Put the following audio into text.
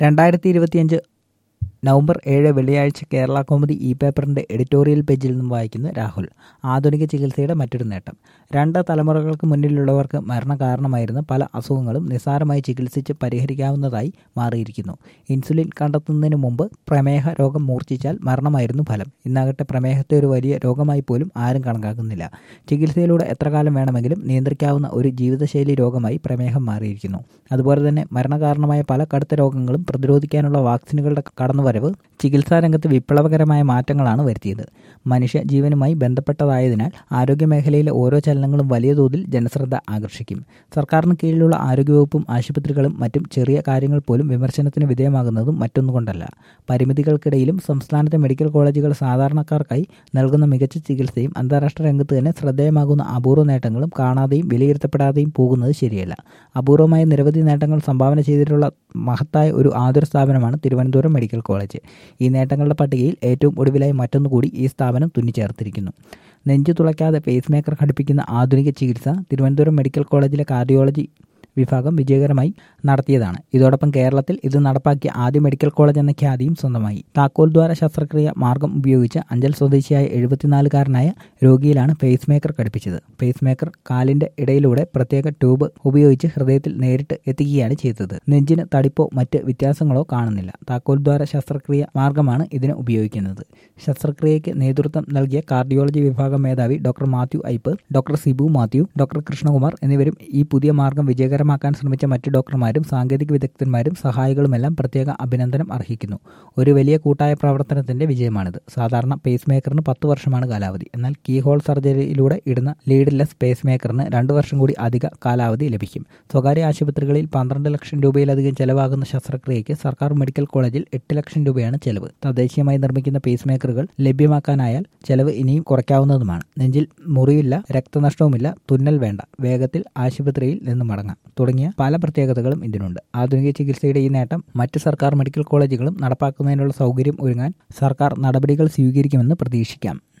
രണ്ടായിരത്തി ഇരുപത്തിയഞ്ച് നവംബർ ഏഴ് വെള്ളിയാഴ്ച കേരള കോമഡി ഇ പേപ്പറിന്റെ എഡിറ്റോറിയൽ പേജിൽ നിന്നും വായിക്കുന്നു രാഹുൽ ആധുനിക ചികിത്സയുടെ മറ്റൊരു നേട്ടം രണ്ട് തലമുറകൾക്ക് മുന്നിലുള്ളവർക്ക് മരണകാരണമായിരുന്ന പല അസുഖങ്ങളും നിസ്സാരമായി ചികിത്സിച്ച് പരിഹരിക്കാവുന്നതായി മാറിയിരിക്കുന്നു ഇൻസുലിൻ കണ്ടെത്തുന്നതിന് മുമ്പ് പ്രമേഹ രോഗം മൂർച്ഛിച്ചാൽ മരണമായിരുന്നു ഫലം ഇന്നാകട്ടെ പ്രമേഹത്തെ ഒരു വലിയ രോഗമായി പോലും ആരും കണക്കാക്കുന്നില്ല ചികിത്സയിലൂടെ എത്ര കാലം വേണമെങ്കിലും നിയന്ത്രിക്കാവുന്ന ഒരു ജീവിതശൈലി രോഗമായി പ്രമേഹം മാറിയിരിക്കുന്നു അതുപോലെ തന്നെ മരണകാരണമായ പല കടുത്ത രോഗങ്ങളും പ്രതിരോധിക്കാനുള്ള വാക്സിനുകളുടെ കടന്നുവരവ് ചികിത്സാ രംഗത്ത് വിപ്ലവകരമായ മാറ്റങ്ങളാണ് വരുത്തിയത് മനുഷ്യ ജീവനുമായി ബന്ധപ്പെട്ടതായതിനാൽ ആരോഗ്യമേഖലയിലെ ഓരോ ചലനങ്ങളും വലിയ തോതിൽ ജനശ്രദ്ധ ആകർഷിക്കും സർക്കാരിന് കീഴിലുള്ള ആരോഗ്യവകുപ്പും ആശുപത്രികളും മറ്റും ചെറിയ കാര്യങ്ങൾ പോലും വിമർശനത്തിന് വിധേയമാകുന്നതും മറ്റൊന്നുകൊണ്ടല്ല പരിമിതികൾക്കിടയിലും സംസ്ഥാനത്തെ മെഡിക്കൽ കോളേജുകൾ സാധാരണക്കാർക്കായി നൽകുന്ന മികച്ച ചികിത്സയും അന്താരാഷ്ട്ര രംഗത്ത് തന്നെ ശ്രദ്ധേയമാകുന്ന അപൂർവ നേട്ടങ്ങളും കാണാതെയും വിലയിരുത്തപ്പെടാതെയും പോകുന്നത് ശരിയല്ല അപൂർവമായ നിരവധി നേട്ടങ്ങൾ സംഭാവന ചെയ്തിട്ടുള്ള മഹത്തായ ഒരു ആതുര സ്ഥാപനമാണ് തിരുവനന്തപുരം മെഡിക്കൽ കോളേജ് ഈ നേട്ടങ്ങളുടെ പട്ടികയിൽ ഏറ്റവും ഒടുവിലായി മറ്റൊന്നുകൂടി ഈ സ്ഥാപനം തുന്നിച്ചേർത്തിരിക്കുന്നു നെഞ്ചു തുളയ്ക്കാതെ പേസ് മേക്കർ ഘടിപ്പിക്കുന്ന ആധുനിക ചികിത്സ തിരുവനന്തപുരം മെഡിക്കൽ കോളേജിലെ കാർഡിയോളജി വിഭാഗം വിജയകരമായി നടത്തിയതാണ് ഇതോടൊപ്പം കേരളത്തിൽ ഇത് നടപ്പാക്കിയ ആദ്യ മെഡിക്കൽ കോളേജ് എന്ന ഖ്യാതിയും സ്വന്തമായി താക്കോൽ ദ്വാര ശസ്ത്രക്രിയ മാർഗം ഉപയോഗിച്ച് അഞ്ചൽ സ്വദേശിയായ എഴുപത്തിനാലുകാരനായ രോഗിയിലാണ് പേസ് മേക്കർ ഘടിപ്പിച്ചത് പേസ് മേക്കർ കാലിന്റെ ഇടയിലൂടെ പ്രത്യേക ട്യൂബ് ഉപയോഗിച്ച് ഹൃദയത്തിൽ നേരിട്ട് എത്തിക്കുകയാണ് ചെയ്തത് നെഞ്ചിന് തടിപ്പോ മറ്റ് വ്യത്യാസങ്ങളോ കാണുന്നില്ല താക്കോൽ ദ്വാര ശസ്ത്രക്രിയ മാർഗമാണ് ഇതിന് ഉപയോഗിക്കുന്നത് ശസ്ത്രക്രിയയ്ക്ക് നേതൃത്വം നൽകിയ കാർഡിയോളജി വിഭാഗം മേധാവി doctor Mathew Aipe doctor Sibu Mathew doctor Krishnakumar എന്നിവരും ഈ പുതിയ മാർഗം വിജയകരമാക്കാൻ ശ്രമിച്ച മറ്റ് ഡോക്ടർമാരും സാങ്കേതിക വിദഗ്ധന്മാരും സഹായികളുമെല്ലാം പ്രത്യേക അഭിനന്ദനം അർഹിക്കുന്നു ഒരു വലിയ കൂട്ടായ പ്രവർത്തനത്തിന്റെ വിജയമാണിത് സാധാരണ പേസ് മേക്കറിന് പത്ത് വർഷമാണ് കാലാവധി എന്നാൽ കീ ഹോൾ സർജറിയിലൂടെ ഇടുന്ന ലീഡ്ലെസ് പേസ് മേക്കറിന് രണ്ടു വർഷം കൂടി അധിക കാലാവധി ലഭിക്കും സ്വകാര്യ ആശുപത്രികളിൽ പന്ത്രണ്ട് ലക്ഷം രൂപയിലധികം ചെലവാകുന്ന ശസ്ത്രക്രിയയ്ക്ക് സർക്കാർ മെഡിക്കൽ കോളേജിൽ എട്ട് ലക്ഷം രൂപയാണ് ചെലവ് തദ്ദേശീയമായി നിർമ്മിക്കുന്ന പേസ് മേക്കറുകൾ ലഭ്യമാക്കാനായാൽ ചെലവ് ഇനിയും കുറയ്ക്കാവുന്നതുമാണ് നെഞ്ചിൽ മുറിവില്ല രക്തനഷ്ടവുമില്ല തുന്നൽ വേണ്ട വേഗത്തിൽ ആശുപത്രിയിൽ നിന്ന് മടങ്ങാം തുടങ്ങിയ പല പ്രത്യേകതകളും ഇതിനുണ്ട് ആധുനിക ചികിത്സയുടെ ഈ നേട്ടം മറ്റ് സർക്കാർ മെഡിക്കൽ കോളേജുകളും നടപ്പാക്കുന്നതിനുള്ള സൗകര്യം ഒരുങ്ങാൻ സർക്കാർ നടപടികൾ സ്വീകരിക്കുമെന്ന് പ്രതീക്ഷിക്കാം